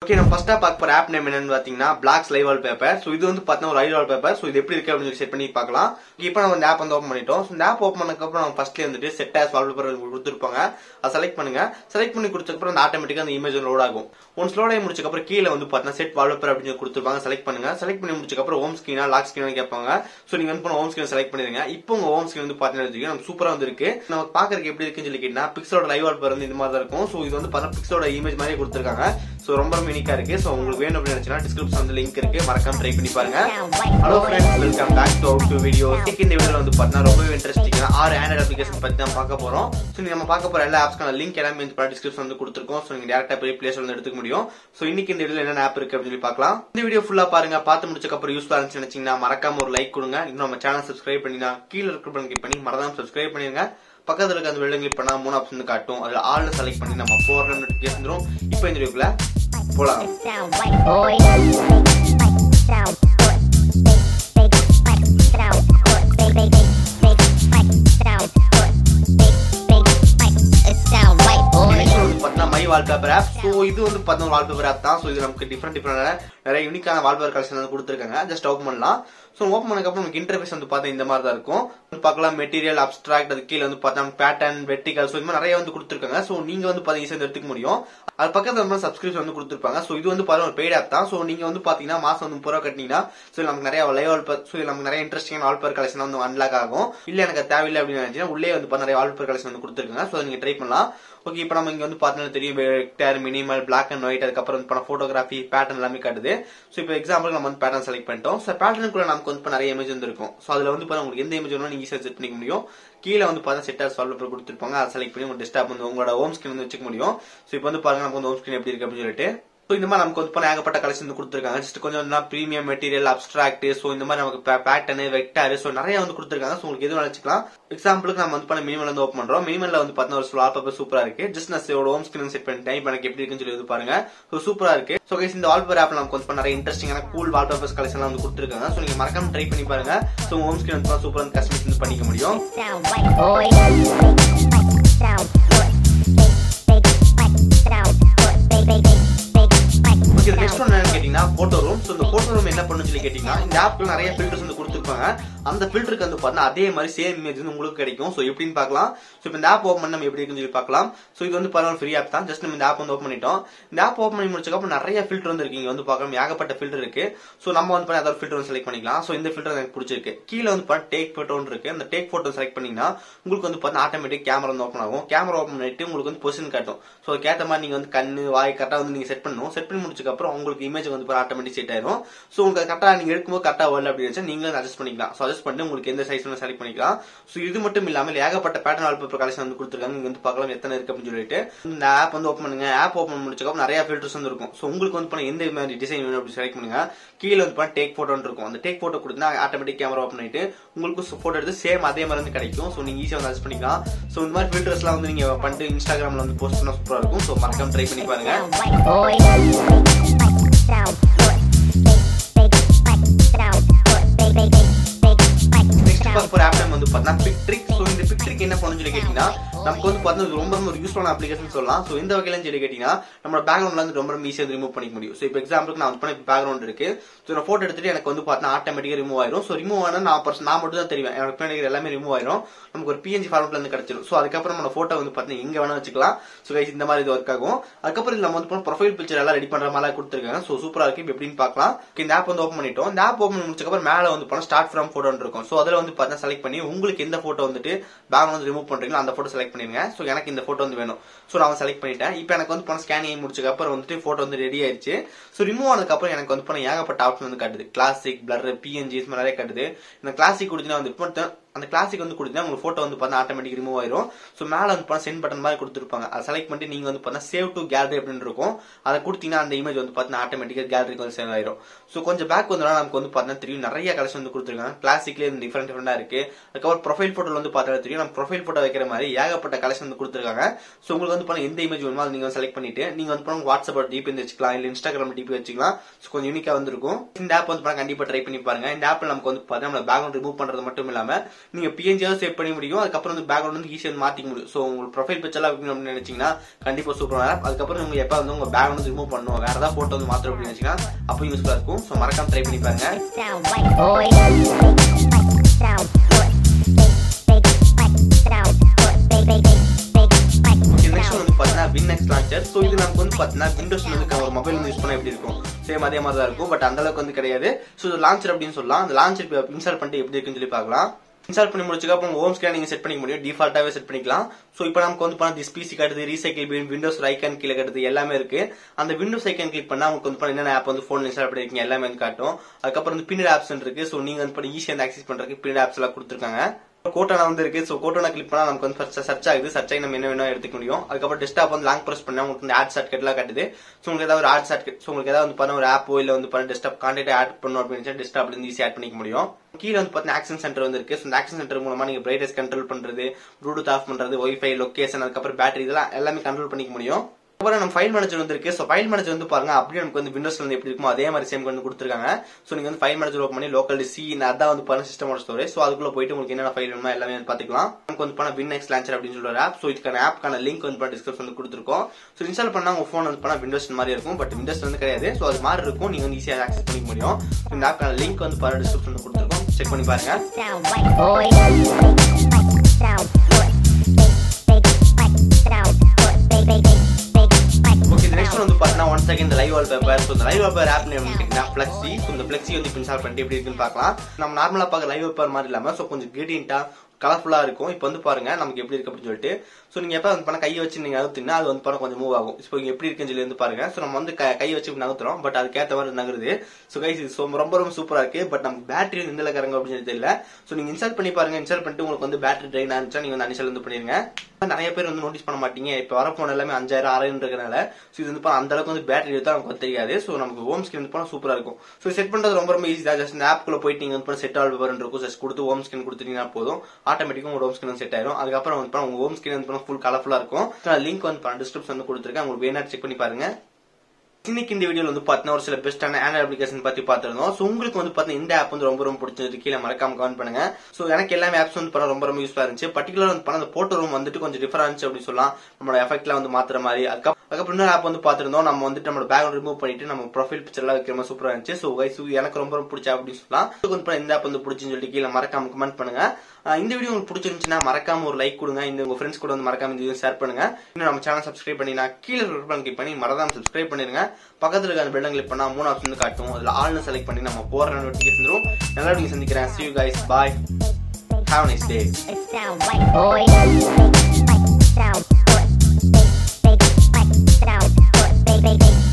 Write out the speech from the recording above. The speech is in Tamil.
ஓகே நம்ம ஃபர்ஸ்டா பார்க்க போற ஆப் நேம் என்னன்னு பாத்தீங்கன்னா blocks live wallpaper so இது வந்து பாத்தீங்கன்னா ஒரு லைவ் வால் பேப்பர் ஸோ இது எப்படி இருக்கு அப்படின்னு சொல்லி செட் பண்ணி பார்க்கலாம் இப்போ நம்ம இந்த ஆப் வந்து ஓப்பன் பண்ணிட்டோம் ஸோ இந்த ஆப் ஓப்பன் பண்ணதுக்கப்புறம் நம்ம ஃபர்ஸ்ட்லேயே வந்துட்டு செட் ஆஸ் வால் பேப்பர் கொடுத்துருப்பாங்க அதை செலக்ட் பண்ணுங்க செலக்ட் பண்ணி கொடுத்ததுக்கப்புறம் அந்த ஆட்டோமேட்டிக்கா அந்த இமேஜ் லோட் ஆகும் ஒன்ஸ் லோட் ஆகி முடிச்சக்கப்புறம் கீழே வந்து பாத்தீங்கன்னா செட் வால் பேப்பர் அப்படின்னு சொல்லி கொடுத்துருப்பாங்க செலக்ட் பண்ணுங்க செலக்ட் பண்ணி முடிச்சக்கப்புறம் ஹோம் ஸ்கிரீனா லாக் ஸ்கிரீனா கேட்பாங்க ஸோ நீங்க வந்து ஹோம் ஸ்கிரீன் செலக்ட் பண்ணிருங்க இப்போ உங்க ஹோம் ஸ்கிரீன் வந்து பாத்தீங்கன்னா வச்சுக்கோங்க, நமக்கு சூப்பரா வந்து இருக்கு நம்ம பாக்குறதுக்கு எப்படி இருக்குன்னு சொல்லி கேட்டீங்கன்னா பிக்சலோட லைவ் வால் பேப்பர் வந்து இந்த மாதிரி தான் இருக்கும் ஸோ இது வந்து பாத்தீங்கன்னா பிக்சலோட இமேஜ் மாதிரி கொடுத்துருக்காங்க ஸோ ரொம்ப ரொம்ப யூனிக்கா இருக்கு ஸோ உங்களுக்கு வேணும் அப்படின்னு நினைச்சா டிஸ்கிரிப்ஷன் வந்து லிங்க் இருக்கு மறக்காம ட்ரை பண்ணி பாருங்க hello friends welcome back to out to video இந்த வீடியோல வந்து பார்த்தீங்கன்னா ரொம்பவே இன்ட்ரெஸ்டிங்கான ஆறு ஆண்ட்ராய்ட் அப்ளிகேஷன் பத்தி தான் பார்க்க போறோம் ஸோ நீங்க நம்ம பார்க்க போற எல்லா ஆப்ஸ்க்கான லிங்க் எல்லாமே இந்த டிஸ்கிரிப்ஷன் வந்து கொடுத்துருக்கோம் ஸோ நீங்க டேரக்டா போய் பிளேஸ் வந்து எடுத்துக்க முடியும் ஸோ இன்னைக்கு இந்த வீடியோல என்ன ஆப் இருக்கு அப்படின்னு சொல்லி பார்க்கலாம் இந்த வீடியோ ஃபுல்லா பாருங்க பார்த்து முடிச்சக்கு அப்புறம் யூஸ்ஃபுல்லா இருந்துச்சு நினைச்சீங்கன்னா மறக்காம ஒரு லைக் கொடுங்க இன்னும் நம்ம சேனல் சப்ஸ்கிரைப் பண்ணினா கீழே இருக்க பட்டன் கிளிக் பண்ணி மறக்காம சப்ஸ்கிரைப் பண்ணிருங்க பக்கத்துல இருக்க அந்த வெள்ளம் கிளிக் பண்ணா மூணு ஆப்ஷன் காட்டும் அதுல ஆள்ல செலக்ட் பண்ணி நம்ம போற நோட்டிபிகேஷன் வந்துரும் இப்போ இந்த வீடியோக்குள்ள போலாம் down white boy. Down foot. Big, big, big, down foot. Big, big, big, big, big, down foot. Big, big, big, it's down white boy. Next வந்து பார்த்தீங்கன்னா மை வால்பேப்பர் ஆப் ஸோ இது வந்து பார்த்தீங்கன்னா வால்பேப்பர் ஆப் தான் ஸோ இது நமக்கு டிஃப்ரெண்ட் டிஃப்ரெண்ட் நிறைய யூனிக்கான வால்பேப்பர் கலெக்ஷன் வந்து கொடுத்துருக்காங்க ஜஸ்ட் ஓப்பன் பண்ணலாம் ஸோ ஓப்பன் பண்ணதுக்கப்புறம் நமக்கு இன்டர்ஃபேஸ் வந்து பார்த்தா இந்த மாதிரி தான் இருக்கும் வந்து பார்க்கலாம் மெட்டீரியல் அப்ஸ்ட்ராக்ட் அது கீழே வந்து பார்த்தா பேட்டர்ன் வெட்டிக்கல் ஸோ இந்த மாதிரி நிறைய வந்து கொடுத்துருக்காங்க ஸோ நீங்க வந்து பார்த்தா ஈஸியாக எடுத்துக்க முடியும் அது பக்கத்துல வந்து சப்ஸ்கிரிப்ஷன் வந்து கொடுத்துருப்பாங்க ஸோ இது வந்து பாருங்க ஒரு பெய்ட் ஆப் தான் ஸோ நீங்க வந்து பாத்தீங்கன்னா மாசம் வந்து முப்பது ரூபா கட்டினீங்கன்னா ஸோ நமக்கு நிறைய லைவ் வால்பேர் ஸோ நமக்கு நிறைய இன்ட்ரெஸ்டிங்கான வால்பேர் கலெக்ஷன் வந்து அன்லாக் ஆகும் இல்ல எனக்கு அது தேவையில்லை அப்படின்னு நினைச்சீங்கன்னா உள்ளே வந்து பார்த்தா நிறைய வால்பேர் கலெக்ஷன் வந்து கொடுத்துருக்காங்க ஸோ நீங்க ட்ரை பண்ணலாம் ஓகே இப்போ நம்ம இங்க வந்து பார்த்தீங்கன்னா தெரியும் vector minimal black and white அதுக்கப்புறம் வந்து ஃபோட்டோகிராஃபி பேட்டர்ன் எல்லாமே காட்டுது ஸோ இப்போ எக்ஸாம்பிள் நம்ம வந்து பேட்டர்ன் செலக்ட் பண்ணிட்டோம் ஸோ பேட்டர்னுக்குள்ள நமக்கு வந்து இப்ப நிறைய இமேஜ் வந்து இருக்கும் ஸோ அதுல வந்து பாருங்க உங்களுக்கு எந்த இமேஜ் வேணும் நீங்க ஈஸியாக செட் பண்ணிக்க முடியும் கீழே வந்து பார்த்தா செட் ஆஸ் வால்பேப்பர் கொடுத்துருப்பாங்க அதை செலக்ட் பண்ணி உங்க டெஸ்க்டாப் வந்து உங்களோட ஹோம் ஸ்கிரீன் வந்து வச்சுக்க முடியும் ஸோ இப்போ வந்து பாருங்க நமக்கு வந்து ஹோம் ஸ்கிரீன் எப்படி இருக்கு அப்படின்னு சொல்லிட்டு ஸோ இந்த மாதிரி நமக்கு வந்து பண்ண ஏகப்பட்ட கலெக்ஷன் வந்து கொடுத்துருக்காங்க ஜஸ்ட் கொஞ்சம் ப்ரீமியம் மெட்டீரியல் அப்ஸ்ட்ராக்ட் ஸோ இந்த மாதிரி நமக்கு பேட்டர்னு வெக்டார் ஸோ நிறைய வந்து கொடுத்துருக்காங்க ஸோ உங்களுக்கு எதுவும் நினைச்சுக்கலாம் எக்ஸாம்பிளுக்கு நம்ம வந்து பண்ண மினிமல் வந்து ஓப்பன் பண்றோம் மினிமல்ல வந்து பார்த்தீங்கன்னா ஒரு வால்பேப்பர் சூப்பரா இருக்கு ஜஸ்ட் நான் ஹோம் ஸ்கிரீன் செட் பண்ணிட்டேன் இப்போ எனக்கு எப்படி இருக்குன்னு சொல்லி வந்து பாருங்க ஸோ சூப்பரா இருக்கு ஸோ கைஸ் இந்த வால்பேப்பர் ஆப்ல நமக்கு வந்து நிறைய இன்ட்ரெஸ்டிங்கான கூல் வால்பேப்பர்ஸ் கலெக்ஷன் வந்து கொடுத்துருக்காங்க ஸோ நீங்க மறக்காம ட்ரை பண்ணி பாருங்க ஸோ ஹோம் ஸ்கிரீன் வந்து சூப்பரா வந்து கஸ்டமைஸ் வந்து பண்ணிக்க முடியும் Down white boy. Down foot. Big, big, big, down foot. Big, big, big, big, okay big, next down one என்னன்னு கேட்டீங்கன்னா போட்டோ ரூம் ஸோ இந்த போட்டோ ரூம் என்ன பண்ணுன்னு சொல்லி கேட்டீங்கன்னா இந்த ஆப்ல நிறைய ஃபில்டர்ஸ் வந்து கொடுத்துருப்பாங்க அந்த ஃபில்டருக்கு வந்து பார்த்தீங்கன்னா அதே மாதிரி சேம் இமேஜ் வந்து உங்களுக்கு கிடைக்கும் ஸோ எப்படின்னு பார்க்கலாம் ஸோ இப்போ இந்த ஆப் ஓப்பன் பண்ணி நம்ம எப்படி இருக்குன்னு சொல்லி பார்க்கலாம் ஸோ இது வந்து பரவாயில்ல ஃப்ரீ ஆப் தான் ஜஸ்ட் நம்ம இந்த ஆப் வந்து ஓப்பன் பண்ணிட்டோம் இந்த ஆப் ஓப்பன் பண்ணி முடிச்சக்கப்புறம் நிறைய ஃபில்டர் வந்து இருக்கு இங்க வந்து பார்க்கலாம் ஏகப்பட்ட ஃபில்டர் இருக்கு ஸோ நம்ம வந்து பண்ணி அதாவது ஃபில்டர் செலக்ட் பண்ணிக்கலாம் ஸோ இந்த ஃபில்டர் எனக்கு பிடிச்சிருக்கு கீழே வந்து பார்த்தா டேக் போட்டோன்னு இருக்கு அந்த டேக் போட்டோ செலக்ட் பண்ணீங்கன்னா உங்களுக்கு வந்து பார்த்தா ஆட்டோமேட்டிக் கேமரா வந்து ஓப்பன் ஆகும் கேமரா ஓப்பன் பண்ணிட்டு உங்களுக்கு வந்து பொசிஷன் காட்டும் ஸோ அதுக்கேற்ற மாதிரி நீங்க வந்து கண்ணு வாய் கரெக்டாக வந்து நீங்க செட் பண்ணணும் செட் பண்ணி முடிச்சதுக்கு அப்புறம் உங்களுக்கு இமேஜ் வந்து ஆட்டோமேட்டிக் செட் ஆயிரும் ஸோ உங்களுக்கு கரெக்டாக நீங்க எடுக்கும்போது கரெக்டாக வரல அப்படின்னு நினைச்சா நீங்களும் அட்ஜஸ்ட் பண்ணிக்கலாம் ஸோ அட்ஜஸ்ட் பண்ணி உங்களுக்கு எந்த சைஸ் வேணும் செலக்ட் பண்ணிக்கலாம் ஸோ இது மட்டும் இல்லாமல் ஏகப்பட்ட பேட்டர்ன் வால்பேப்பர் கலெக்ஷன் வந்து கொடுத்துருக்காங்க நீங்க வந்து பார்க்கலாம் எத்தனை இருக்கு அப்படின்னு சொல்லிட்டு இந்த ஆப் வந்து ஓப்பன் பண்ணுங்க ஆப் ஓப்பன் முடிச்சக்கப்புறம் நிறைய ஃபில்டர்ஸ் வந்து இருக்கும் ஸோ உங்களுக்கு வந்து பண்ண எந்த மாதிரி டிசைன் வேணும் அப்படி செலக்ட் பண்ணுங்க கீழே வந்து பண்ண டேக் போட்டோன்னு இருக்கும் அந்த டேக் போட்டோ கொடுத்தா ஆட்டோமேட்டிக் கேமரா ஓப்பன் பண்ணிட்டு உங்களுக்கு போட்டோ எடுத்து சேம் அதே மாதிரி வந்து கிடைக்கும் ஸோ நீங்க ஈஸியாக வந்து அட்ஜஸ்ட் பண்ணிக்கலாம் ஸோ இந்த மாதிரி ஃபில்டர்ஸ்லாம் வந்து நீங்க பண்ணிட்டு இன்ஸ்டாகிராம்ல வந்து போஸ்ட் பண்ணா சூப்பரா இருக்கும் ஸோ மறக்காம ட்ரை பண்ணி பாருங்க down white boy. Down foot. Big, big, big, down foot. Big, big, big, big, big, next down பார்க்க போற ஆப் நேம் வந்து பார்த்தீங்கன்னா பிக்ட்ரிக் ஸோ இந்த பிக்ட்ரிக் என்ன பண்ணுன்னு சொல்லி கேட்டீங்கன்னா நமக்கு வந்து பார்த்தீங்கன்னா இது ரொம்ப ரொம்ப ஒரு யூஸ்ஃபுல்லான அப்ளிகேஷன் சொல்லலாம் ஸோ இந்த வகையில சொல்லி கேட்டீங்கன்னா நம்ம பேக்ரவுண்ட்ல வந்து ரொம்ப ரொம்ப ஈஸியாக ரிமூவ் பண்ணிக்க முடியும் ஸோ இப்போ எக்ஸாம்பிளுக்கு நான் வந்து பண்ண பேக்ரவுண்ட் இருக்கு ஸோ நான் போட்டோ எடுத்துட்டு எனக்கு வந்து பார்த்தீங்கன்னா ஆட்டோமேட்டிக்காக ரிமூவ் ஆயிரும் ஸோ ரிமூவ் ஆனா நான் பர்சன் நான் மட்டும் தான் தெரியும் எனக்கு பின்னாடி எல்லாமே ரிமூவ் ஆயிரும் நமக்கு ஒரு பிஎன்ஜி ஃபார்மெட்ல இருந்து கிடைச்சிடும் ஸோ அதுக்கப்புறம் நம்ம போட்டோ வந்து பார்த்தீங்கன்னா எங்க வேணா வச்சுக்கலாம் ஸோ guys இந்த மாதிரி இது ஒர்க் ஆகும் அதுக்கப்புறம் இதுல நம்ம வந்து ப்ரொஃபைல் பிக்சர் எல்லாம் ரெடி பண்ற மாதிரி கொடுத்துருக்காங்க ஸோ சூப்பரா இருக்கு இப்போ எப்படின்னு பார்க்கலாம் Okay, இந்த ஆப் வந்து ஓப்பன் பண்ணிட்டோம் இந்த ஆப் ஓப்பன் முடிச்சக்கப்புறம் மேல வந்து பண்ண ஸ்டார்ட் ஃப்ரம் போட்டோ இருக்கும் ஸோ அதுல வந்து பார்த்தீங்கன்னா செலக்ட் பண்ணி உங்களுக்கு எந்த போட்டோ வந்துட்டு பேக்ரவுண்ட் வந்து ரிமூவ் பண்றீங்களோ அந்த போட்டோ செலக்ட் பண்ணிருங்க ஸோ எனக்கு இந்த போட்டோ வந்து வேணும் ஸோ நான் செலக்ட் பண்ணிட்டேன் இப்போ எனக்கு வந்து பண்ண ஸ்கேன் ஆகி முடிச்சதுக்கு அப்புறம் வந்துட்டு போட்டோ வந்து ரெடி ஆயிருச்சு ஸோ ரிமூவ் ஆனதுக்கு அப்புறம் எனக்கு வந்து பண்ண ஏகப்பட்ட ஆப்ஷன் வந்து காட்டுது கிளாசிக் பிளர் பிஎன்ஜி நிறைய காட்டுது இந்த கிளாசிக் கொடுத்தீங்கன்னா வந்து இப்போ அந்த கிளாசிக் வந்து கொடுத்தீங்கன்னா உங்களுக்கு போட்டோ வந்து பார்த்தா ஆட்டோமேட்டிக் ரிமூவ் ஆயிரும் ஸோ மேல வந்து பார்த்தா சென்ட் பட்டன் மாதிரி கொடுத்துருப்பாங்க அதை செலக்ட் பண்ணிட்டு நீங்க வந்து பார்த்தா சேவ் டு கேலரி அப்படின்னு இருக்கும் அதை கொடுத்தீங்கன்னா அந்த இமேஜ் வந்து பார்த்தா ஆட்டோமேட்டிக்காக கேலரிக்கு வந்து சேவ் ஆயிரும் ஸோ கொஞ்சம் பேக் வந்தோம்னா நமக்கு வந்து பார்த்தா தெரியும் நிறைய கலெக்ஷன் வந்து கொடுத்துருக்காங்க கிளாசிக்லேயே டிஃப்ரெண்ட் டிஃப்ரெண்டா இருக்கு அதுக்கப்புறம் ப்ரொஃபைல் போட்டோல வந்து பார்த்தா தெரியும் நம்ம ப்ரொஃபைல் போட்டோ வைக்கிற மாதிரி ஏகப்பட்ட கலெக்ஷன் வந்து கொடுத்துருக்காங்க ஸோ உங்களுக்கு வந்து பண்ண எந்த இமேஜ் வேணுமோ அதை நீங்க செலக்ட் பண்ணிட்டு நீங்க வந்து பண்ண வாட்ஸ்அப் டிபி வந்து வச்சுக்கலாம் இல்ல இன்ஸ்டாகிராம் டிபி வச்சுக்கலாம் ஸோ கொஞ்சம் யூனிக்கா வந்திருக்கும் இந்த ஆப் வந்து பண்ண கண்டிப்பா ட்ரை பண்ணி பாருங்க இந்த ஆப்ல நமக்கு வந்து பார்த்தா நம்ம பேக்ரவுண்ட் ரிமூவ் பண்றது மட்டும் இல்லாம நீங்க பிஎன்ஜியாவது சேவ் பண்ணி முடியும் அதுக்கப்புறம் வந்து பேக்ரவுண்ட் வந்து ஈஸியாக வந்து மாத்திக்க முடியும் ஸோ உங்களுக்கு ப்ரொஃபைல் பிக்சர்லாம் வைக்கணும் அப்படின்னு நினைச்சீங்கன்னா கண்டிப்பா சூப்பரான ஆப் அதுக்கப்புறம் நீங்க எப்போ வந்து உங்க பேக்ரவுண்ட் வந்து ரிமூவ் பண்ணணும் வேற ஏதாவது போட்டோ வந்து மாத்திரம் அப்படின்னு நினைச்சீங்கன்னா அப்போ யூஸ்ஃபுல்லா இருக்கும் ஸோ மறக்காம ட்ரை பண்ணி பாருங்க Sound like boy. Like sound. Big, big, like sound. Big, big, big, big, like இது நெக்ஸ்ட் sound. வந்து பார்த்தீங்கன்னா வின் எக்ஸ் லான்ச்சர் ஸோ இது நமக்கு வந்து பார்த்தீங்கன்னா விண்டோஸ் வந்து ஒரு மொபைல் வந்து யூஸ் பண்ண எப்படி இருக்கும் சேம் அதே மாதிரி தான் இருக்கும் பட் அந்த அளவுக்கு வந்து கிடையாது ஸோ இது லான்ச்சர் அப்படின்னு சொல்லலாம் அந்த லான்ச்சர் இன்ஸ்டால் பண்ணிட்டு எப்படி இருக்குன்னு சொல்லி பார்க்கலாம் இன்ஸ்டால் பண்ணி முடிச்சுக்க அப்புறம் ஹோம் ஸ்கிரீன் நீங்க செட் பண்ணிக்க முடியும் டிஃபால்ட்டாவே செட் பண்ணிக்கலாம் ஸோ இப்போ நமக்கு வந்து பண்ண திஸ் பிசி காட்டுது ரீசைக்கிள் பின் விண்டோஸ் ஐக்கான் கீழே காட்டுது எல்லாமே இருக்கு அந்த விண்டோஸ் ஐக்கான் கிளிக் பண்ணா உங்களுக்கு வந்து பண்ண என்னென்ன ஆப் வந்து ஃபோன் இன்ஸ்டால் பண்ணிருக்கீங்க எல்லாமே வந்து காட்டும் அதுக்கப்புறம் வந்து பின்னட் ஆப்ஸ் இருக்கு ஸோ நீங்க வந்து பண்ணி ஈஸியாக ஆக்சஸ் பண்றதுக்கு பின்னட் ஆப்ஸ் எல்லாம் கொடுத்துருக்காங்க கோட்டோனா வந்து இருக்கு ஸோ கோட்டோனா கிளிக் பண்ணா நமக்கு வந்து ஃபர்ஸ்ட் சர்ச் ஆகுது சர்ச் ஆகி நம்ம என்ன வேணும் எடுத்துக்க முடியும் அதுக்கப்புறம் டெஸ்க்டாப் வந்து லாங் ப்ரெஸ் பண்ணா உங்களுக்கு வந்து ஆட் ஷார்ட் எல்லாம் காட்டுது ஸோ உங்களுக்கு ஏதாவது ஒரு ஆட் ஷார்ட் ஸோ உங்களுக்கு ஏதாவது வந்து பண்ண ஒரு ஆப்போ இல்ல வந்து பண்ண டெஸ்க்டாப் கான்டெக்ட் ஆட் பண்ணணும் அப்படின்னு டெஸ்க்டாப்ல இருந்து ஈஸி ஆட் பண்ணிக்க முடியும் கீழே வந்து பார்த்தீங்கன்னா ஆக்ஷன் சென்டர் வந்து இருக்கு ஸோ இந்த ஆக்ஷன் சென்டர் மூலமா நீங்க பிரைட்னஸ் கண்ட்ரோல் பண்றது ப்ளூடூத் ஆஃப் பண்றது ஒய்ஃபை லொகேஷன் அதுக்கப்புறம் பேட்டரி இதெல்லாம் எல்லாமே கண்ட்ரோல் பண்ணிக்க முடியும் அப்புறம் நம்ம ஃபைல் மேனேஜர் வந்து இருக்கு ஸோ ஃபைல் மேனேஜர் வந்து பாருங்க அப்படியே நமக்கு வந்து விண்டோஸ்ல வந்து எப்படி இருக்குமோ அதே மாதிரி சேம் வந்து கொடுத்துருக்காங்க ஸோ நீங்க வந்து ஃபைல் மேனேஜர் ஓப்பன் பண்ணி லோக்கல் சி அதான் வந்து பாருங்க சிஸ்டமோட ஸ்டோரேஜ் ஸோ அதுக்குள்ள போயிட்டு உங்களுக்கு என்னென்ன ஃபைல் வேணுமோ எல்லாமே வந்து பாத்துக்கலாம் நமக்கு வந்து பண்ண வின் எக்ஸ் லான்ச்சர் அப்படின்னு சொல்ற ஆப் ஸோ இதுக்கான ஆப்க்கான லிங்க் வந்து பண்ண டிஸ்கிரிப்ஷன் வந்து கொடுத்துருக்கோம் ஸோ இன்ஸ்டால் பண்ணா உங்க ஃபோன் வந்து பண்ணா விண்டோஸ் மாதிரி இருக்கும் பட் விண்டோஸ் வந்து கிடையாது ஸோ அது மாதிரி இருக்கும் நீங்க வந்து ஈஸியாக ஆக்சஸ் பண்ணிக்க முடியும் So இந்த ஆப்க்கான லிங்க் வந்து பாருங்க டிஸ்கிரிப்ஷன் கொடுத்துருக்கோம் செக் பண்ணி பாருங்க Sound like boy. Like sound. Big, big, like sound. Big, big, big, big, like okay next sound. வந்து பார்த்தீங்கன்னா one second live wallpaper so இந்த live wallpaper app name பார்த்தீங்கன்னா ஃபிளக்ஸி ஸோ இந்த ஃபிளக்ஸி வந்து இன்ஸ்டால் பண்ணிட்டு எப்படி இருக்குன்னு பார்க்கலாம் நம்ம நார்மலாக பார்க்க லைவ் பேப்பர் மாதிரி இல்லாமல் ஸோ கொஞ்சம் கிரீடியண்டா கலர்ஃபுல்லா இருக்கும் இப்போ வந்து பாருங்க நமக்கு எப்படி இருக்கு அப்படின்னு சொல்லிட்டு ஸோ நீங்க எப்போ வந்து பண்ண கையை வச்சு நீங்க நகர்த்தினா அது வந்து பண்ண கொஞ்சம் மூவ் ஆகும் இப்போ இங்க எப்படி இருக்குன்னு சொல்லி வந்து பாருங்க ஸோ நம்ம வந்து க- கை வச்சு இப்படி நகர்த்துறோம் பட் அதுக்கேற்ற மாதிரி நகருது ஸோ கைஸ் இது so ரொம்ப ரொம்ப சூப்பரா இருக்கு பட் நமக்கு பேட்டரி வந்து எந்த கரங்க அப்படின்னு சொல்லி தெரியல ஸோ நீங்க இன்ஸ்டால் பண்ணி பாருங்க இன்ஸ்டால் பண்ணிட்டு உங்களுக்கு வந்து பேட்டரி ட்ரைன் ஆனிச்சா நீங்க வந்து அனிஷல் வந்து பண்ணிருங்க நிறைய பேர் வந்து நோட்டீஸ் பண்ண மாட்டீங்க இப்போ வர போன எல்லாமே அஞ்சாயிரம் ஆறாயிரம் இருக்கனால ஸோ இது வந்து பாருங்க, அந்த அளவுக்கு வந்து பேட்டரி எடுத்தா நமக்கு வந்து தெரியாது ஸோ நமக்கு ஹோம் ஸ்கிரீன் வந்து போனா சூப்பரா இருக்கும் ஸோ செட் பண்றது ரொம்ப ரொம்ப ஈஸி தான் ஜஸ்ட் இந்த ஆப்குள்ள போயிட்டு நீங்க வந்து செட் ஆல் பேப்பர் இருக்கும் ஜஸ்ட் கொடுத்து ஹோம் ஸ்கிரீன் கொடுத்துட்டீங்கன்னா போதும் ஆட்டோமேட்டிக்கா உங்க ஹோம் ஸ்கிரீன் செட் ஆயிரும் அதுக்கப்புறம் வந்து பாருங்க, உங்க ஹோம் ஸ்கிரீன் வந்து ஃபுல் கலர்ஃபுல்லா இருக்கும் லிங்க் வந்து டிஸ்கிரிப்ஷன் வந்து கொடுத்துருக்கேன் உங்களுக்கு வேணா செக் பண்ணி பாருங்க இன்னைக்கு இந்த வீடியோல வந்து பாத்தீங்கன்னா ஒரு சில பெஸ்டான ஆண்ட்ராய்ட் அப்ளிகேஷன் பத்தி பார்த்திருந்தோம் சோ உங்களுக்கு வந்து பாத்தீங்கன்னா இந்த ஆப் வந்து ரொம்ப ரொம்ப பிடிச்சது கீழே மறக்காம கமெண்ட் பண்ணுங்க சோ எனக்கு எல்லாமே ஆப்ஸ் வந்து பண்ண ரொம்ப ரொம்ப யூஸ்ஃபுல்லா இருந்துச்சு பர்டிகுலர் வந்து பண்ண அந்த போட்டோ ரூம் வந்துட்டு கொஞ்சம் டிஃபரன்ஸ் இருந்துச்சு அப்படின்னு சொல்லலாம் நம்மளோட எஃபெக்ட்ல வந்து மாத்துற மாதிரி அதுக்கப்புறம் அதுக்கப்புறம் இன்னொரு ஆப் வந்து பாத்திருந்தோம் நம்ம வந்துட்டு நம்மளோட பேக்ரவுண்ட் ரிமூவ் பண்ணிட்டு நம்ம ப்ரொஃபைல் பிக்சர் எல்லாம் வைக்கிற மாதிரி சூப்பரா இருந்துச்சு சோ கைஸ் எனக்கு ரொம்ப ரொம்ப பிடிச்ச அப்படின்னு சொல்லலாம் உங்களுக்கு வந்து பாத்தீங்கன்னா இந்த ஆப் வந்து பிடிச்சுன்னு சொல்லிட்டு கீழே மறக்காம கமெண்ட் பண்ணுங்க ஆஹ் இந்த வீடியோ உங்களுக்கு பிடிச்சிருந்துச்சுன்னா மறக்காம ஒரு லைக் கொடுங்க இந்த உங்க ஃப்ரெண்ட்ஸ் கூட வந்து மறக்காம இந்த வீடியோ ஷேர் பண்ணுங்க இன்னும் நம்ம சேனல் சப்ஸ்கிரைப் பண்ணி நான் கீழே பட்டன் கிளிக் பண்ணி மறக்காம சப்ஸ்கிரைப் பண்ணிருங்க பக்கத்துல இருக்க அந்த பெல்லை கிளிக் பண்ணா மூணு ஆப்ஷன் வந்து காட்டும் அதுல ஆல்னு செலக்ட் பண்ணி நம்ம போற நோட்டிபிகேஷன் வரும் நல்லா வீடியோ சந்திக்கிறேன் see you guys bye have a nice day It sound like boy. Like sound. Big, big, like sound. Big, big, big,